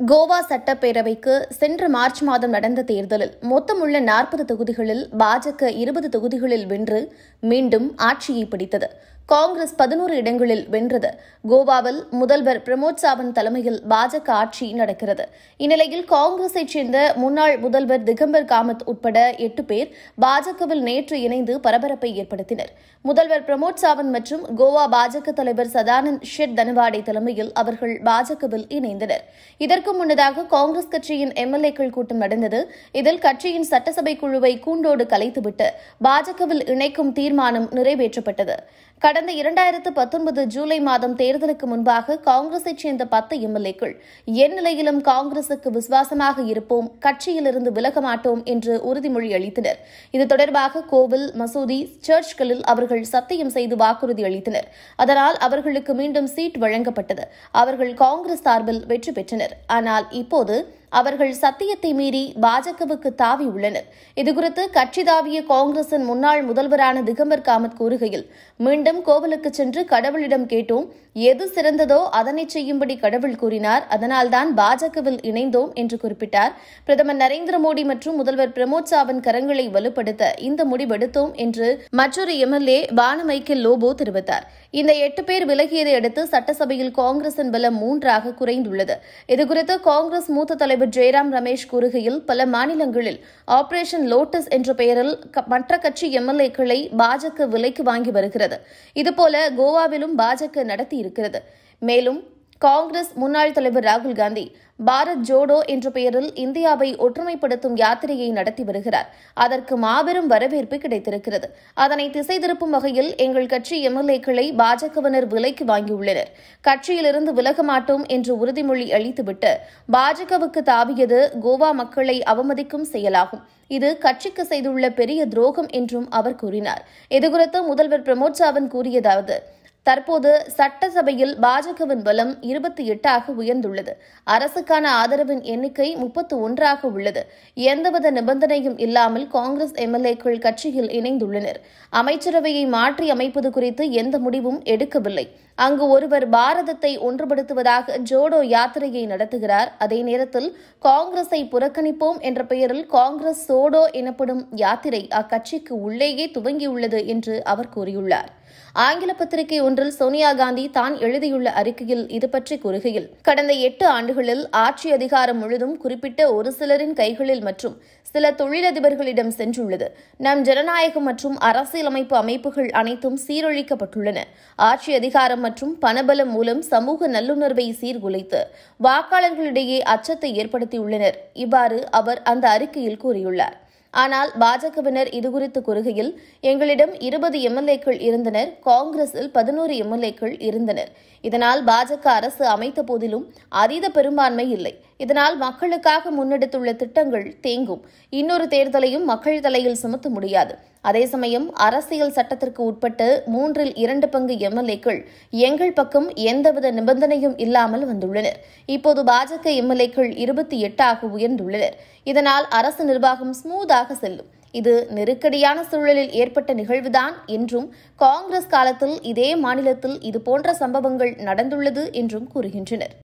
கோவா சட்டப்பேரவைக்கு சென்ற மார்ச் மாதம் நடந்த தேர்தலில் மொத்தமுள்ள நாற்பது தொகுதிகளில் பாஜக இருபது தொகுதிகளில் வென்று மீண்டும் ஆட்சியை பிடித்தது காங்கிரஸ் பதினோரு இடங்களில் வென்றது கோவாவில் முதல்வர் பிரமோத் சாவந்த் தலைமையில் பாஜக ஆட்சி நடக்கிறது இந்நிலையில் காங்கிரஸைச் சேர்ந்த முன்னாள் முதல்வர் திகம்பர் காமத் உட்பட எட்டு பேர் பாஜகவில் நேற்று இணைந்து பரபரப்பை ஏற்படுத்தினர் முதல்வர் பிரமோத் சாவந்த் மற்றும் கோவா பாஜக தலைவர் சதானந்த் ஷெட் தனவாடே தலைமையில் அவர்கள் பாஜகவில் இணைந்தனர் இதற்கு முன்னதாக காங்கிரஸ் கட்சியின் எம்எல்ஏக்கள் கூட்டம் நடந்தது இதில் கட்சியின் சட்டசபை குழுவை கூண்டோடு கலைத்துவிட்டு பாஜகவில் இணைக்கும் தீர்மானம் நிறைவேற்றப்பட்டது கடந்த இரண்டாயிரத்து பத்தொன்பது ஜூலை மாதம் தேர்தலுக்கு முன்பாக காங்கிரஸைச் சேர்ந்த பத்து எம்எல்ஏக்கள் என் நிலையிலும் காங்கிரசுக்கு விசுவாசமாக இருப்போம் கட்சியிலிருந்து விலக மாட்டோம் என்று உறுதிமொழி அளித்தனர் இது தொடர்பாக கோவில் மசூதி சர்ச்களில் அவர்கள் சத்தியம் செய்து வாக்குறுதி அளித்தனர் அதனால் அவர்களுக்கு மீண்டும் சீட் வழங்கப்பட்டது அவர்கள் காங்கிரஸ் சார்பில் வெற்றி பெற்றனர் ஆனால் இப்போது அவர்கள் சத்தியத்தை மீறி பாஜகவுக்கு தாவி உள்ளனர் இதுகுறித்து கட்சி தாவிய காங்கிரசின் முன்னாள் முதல்வரான திகம்பர் காமத் கூறுகையில் மீண்டும் கோவிலுக்கு சென்று கடவுளிடம் கேட்டோம் எது சிறந்ததோ அதனை செய்யும்படி கடவுள் கூறினார் அதனால்தான் பாஜகவில் இணைந்தோம் என்று குறிப்பிட்டார் பிரதமர் நரேந்திர மோடி மற்றும் முதல்வர் பிரமோத் சாவந்த் கரங்களை வலுப்படுத்த இந்த முடிவெடுத்தோம் என்று மற்றொரு எம்எல்ஏ வானமைக்கேல் லோபோ தெரிவித்தார் இந்த எட்டு பேர் விலகியதை அடுத்து சட்டசபையில் காங்கிரசின் பலம் மூன்றாக குறைந்துள்ளது இதுகுறித்து காங்கிரஸ் மூத்த தலைவர் ஜெயராம் ரமேஷ் கூறுகையில் பல மாநிலங்களில் ஆபரேஷன் லோட்டஸ் என்ற பெயரில் மற்ற கட்சி எம்எல்ஏக்களை பாஜக விலைக்கு வாங்கி வருகிறது இதுபோல கோவாவிலும் பாஜக நடத்தியிருக்கிறது மேலும் காங்கிரஸ் முன்னாள் தலைவர் ராகுல் காந்தி பாரத் ஜோடோ என்ற பெயரில் இந்தியாவை ஒற்றுமைப்படுத்தும் யாத்திரையை நடத்தி வருகிறார் அதற்கு மாபெரும் வரவேற்பு கிடைத்திருக்கிறது அதனை திசை திருப்பும் வகையில் எங்கள் கட்சி எம்எல்ஏக்களை பாஜகவினர் விலைக்கு வாங்கியுள்ளனர் கட்சியிலிருந்து விலக மாட்டோம் என்று உறுதிமொழி அளித்துவிட்டு பாஜகவுக்கு தாவியது கோவா மக்களை அவமதிக்கும் செயலாகும் இது கட்சிக்கு செய்துள்ள பெரிய துரோகம் என்றும் அவர் கூறினார் இதுகுறித்து முதல்வர் பிரமோத் சாவந்த் கூறியதாவது தற்போது சட்டசபையில் பாஜகவின் பலம் இருபத்தி எட்டாக உயர்ந்துள்ளது அரசுக்கான ஆதரவின் எண்ணிக்கை முப்பத்து ஒன்றாக உள்ளது எந்தவித நிபந்தனையும் இல்லாமல் காங்கிரஸ் எம்எல்ஏக்கள் கட்சியில் இணைந்துள்ளனர் அமைச்சரவையை மாற்றி அமைப்பது குறித்து எந்த முடிவும் எடுக்கவில்லை அங்கு ஒருவர் பாரதத்தை ஒன்றுபடுத்துவதாக ஜோடோ யாத்திரையை நடத்துகிறார் அதே நேரத்தில் காங்கிரஸை புறக்கணிப்போம் என்ற பெயரில் காங்கிரஸ் சோடோ எனப்படும் யாத்திரை அக்கட்சிக்கு உள்ளேயே துவங்கியுள்ளது என்று அவர் கூறியுள்ளார் ஆங்கில பத்திரிகை ஒன்றில் சோனியா காந்தி தான் எழுதியுள்ள அறிக்கையில் இது பற்றி கூறுகையில் கடந்த எட்டு ஆண்டுகளில் ஆட்சி அதிகாரம் முழுதும் குறிப்பிட்ட ஒரு சிலரின் கைகளில் மற்றும் சில தொழிலதிபர்களிடம் சென்றுள்ளது நம் ஜனநாயகம் மற்றும் அரசியலமைப்பு அமைப்புகள் அனைத்தும் சீரழிக்கப்பட்டுள்ளன ஆட்சி அதிகாரம் மற்றும் பணபலம் மூலம் சமூக நல்லுணர்வை சீர்குலைத்து வாக்காளர்களிடையே அச்சத்தை ஏற்படுத்தியுள்ளனர் இவ்வாறு அவர் அந்த அறிக்கையில் கூறியுள்ளார் ஆனால் பாஜகவினர் இதுகுறித்து கூறுகையில் எங்களிடம் இருபது எம்எல்ஏக்கள் இருந்தனர் காங்கிரஸில் பதினோரு எம்எல்ஏக்கள் இருந்தனர் இதனால் பாஜக அரசு அமைத்த போதிலும் அதீத பெரும்பான்மை இல்லை இதனால் மக்களுக்காக முன்னெடுத்துள்ள திட்டங்கள் தேங்கும் இன்னொரு தேர்தலையும் மக்கள் தலையில் சுமத்த முடியாது அதே சமயம் அரசியல் சட்டத்திற்கு உட்பட்டு மூன்றில் இரண்டு பங்கு எம்எல்ஏக்கள் எங்கள் பக்கம் எந்தவித நிபந்தனையும் இல்லாமல் வந்துள்ளனர் இப்போது பாஜக எம்எல்ஏக்கள் இருபத்தி எட்டாக உயர்ந்துள்ளனர் இதனால் அரசு நிர்வாகம் ஸ்மூத்தாக செல்லும் இது நெருக்கடியான சூழலில் ஏற்பட்ட நிகழ்வுதான் என்றும் காங்கிரஸ் காலத்தில் இதே மாநிலத்தில் இதுபோன்ற சம்பவங்கள் நடந்துள்ளது என்றும் கூறுகின்றனர்